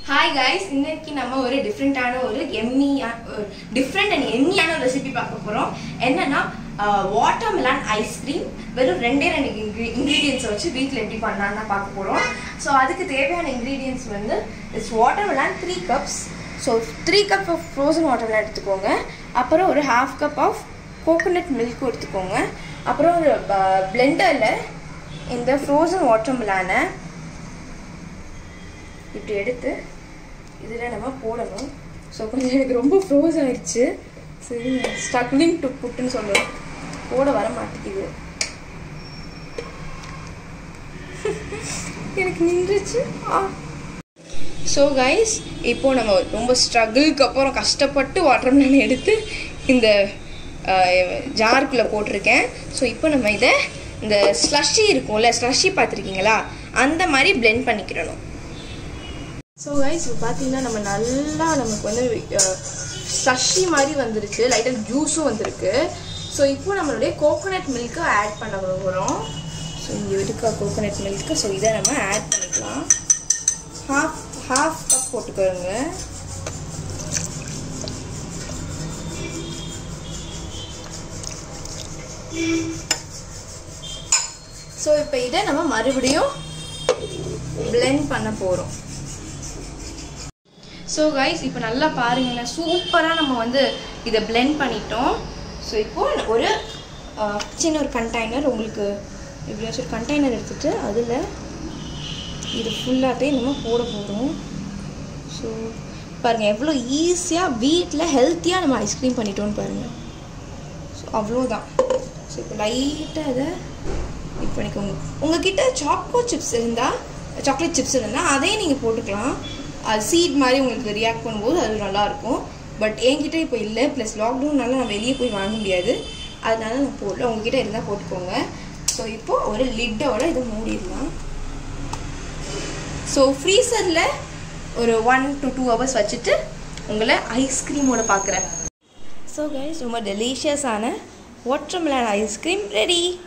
hi guys இன்னைக்கு நம்ம ஒரு டிஃப்ரெண்ட்டான ஒரு எம்மி டிஃப்ரெண்ட் அண்ட் எம்மியான ஒரு ரெசிபி பார்க்க போகிறோம் என்னன்னா வாட்டர் மிலான் ஐஸ்கிரீம் வெறும் ரெண்டே ரெண்டு இன்க்ரீடியன்ஸை வச்சு வீட்டில் எப்படி பண்ணலான்னு தான் பார்க்க போகிறோம் ஸோ அதுக்கு தேவையான இன்க்ரீடியன்ஸ் வந்து it's watermelon three cups so three cup of frozen watermelon எடுத்துக்கோங்க அப்புறம் ஒரு half cup of coconut milk எடுத்துக்கோங்க அப்புறம் ஒரு பிளெண்டரில் இந்த ஃப்ரோசன் வாட்டர் மிலானை இப்படி எடுத்து இதில் நம்ம போடணும் ஸோ கொஞ்சம் எனக்கு ரொம்ப ஃப்ரோஸ் ஆயிடுச்சு சரி ஸ்ட்ரக்லிங் டு புட்டுன்னு சொல்லுவேன் போட வர மாட்டேங்குது எனக்கு நின்றுச்சு ஆ ஸோ கைஸ் இப்போ நம்ம ரொம்ப ஸ்ட்ரகிளுக்கு அப்புறம் கஷ்டப்பட்டு வாட்டர் மிலன் எடுத்து இந்த ஜாருக்குள்ளே போட்டிருக்கேன் ஸோ இப்போ நம்ம இதை இந்த ஸ்லஷி இருக்கும்ல ஸ்லஷி பார்த்துருக்கீங்களா அந்த மாதிரி பிளெண்ட் பண்ணிக்கிறணும் ஸோ கைஸ் இப்போ பார்த்தீங்கன்னா நம்ம நல்லா நமக்கு வந்து ஸ்லஷி மாதிரி வந்துருச்சு லைட்டாக ஜூஸும் வந்திருக்கு ஸோ இப்போ நம்மளுடைய கோகோனட் மில்க்கை ஆட் பண்ண போகிறோம் ஸோ இங்கே இருக்க கோகோனட் மில்க்கு ஸோ இதை நம்ம ஆட் பண்ணிக்கலாம் ஹாஃப் ஹாஃப் கப் போட்டுக்கோங்க ஸோ இப்போ இதை நம்ம மறுபடியும் பிளெண்ட் பண்ண போகிறோம் ஸோ கைஸ் இப்போ நல்லா பாருங்களேன் சூப்பராக நம்ம வந்து இதை பிளெண்ட் பண்ணிட்டோம் ஸோ இப்போது ஒரு சின்ன ஒரு கண்டெய்னர் உங்களுக்கு எப்படியாச்சும் ஒரு கண்டெய்னர் எடுத்துகிட்டு அதில் இது ஃபுல்லாத்தையும் நம்ம போட போகிறோம் ஸோ பாருங்கள் எவ்வளோ ஈஸியாக வீட்டில் ஹெல்த்தியாக நம்ம ஐஸ்கிரீம் பண்ணிட்டோன்னு பாருங்கள் ஸோ அவ்வளோதான் ஸோ இப்போ லைட்டாக அதை இது பண்ணிக்கோங்க உங்ககிட்ட சாக்கோ சிப்ஸ் இருந்தால் சாக்லேட் சிப்ஸ் இருந்தால் அதையும் நீங்கள் போட்டுக்கலாம் அது சீட் மாதிரி உங்களுக்கு ரியாக்ட் பண்ணும்போது அது நல்லாயிருக்கும் பட் என்கிட்ட இப்போ இல்லை ப்ளஸ் லாக்டவுன்னால நான் வெளியே போய் வாங்க முடியாது அதனால நான் போடல உங்ககிட்ட இருந்தால் போட்டுக்கோங்க ஸோ இப்போது ஒரு லிட்டோட இதை மூடிடலாம் ஸோ ஃப்ரீசரில் ஒரு ஒன் டு டூ ஹவர்ஸ் வச்சுட்டு உங்களை ஐஸ்கிரீமோட பார்க்குறேன் ஸோ கைஸ் ரொம்ப டெலிஷியஸான வாட்டர் மிலான் ஐஸ்கிரீம் ரெடி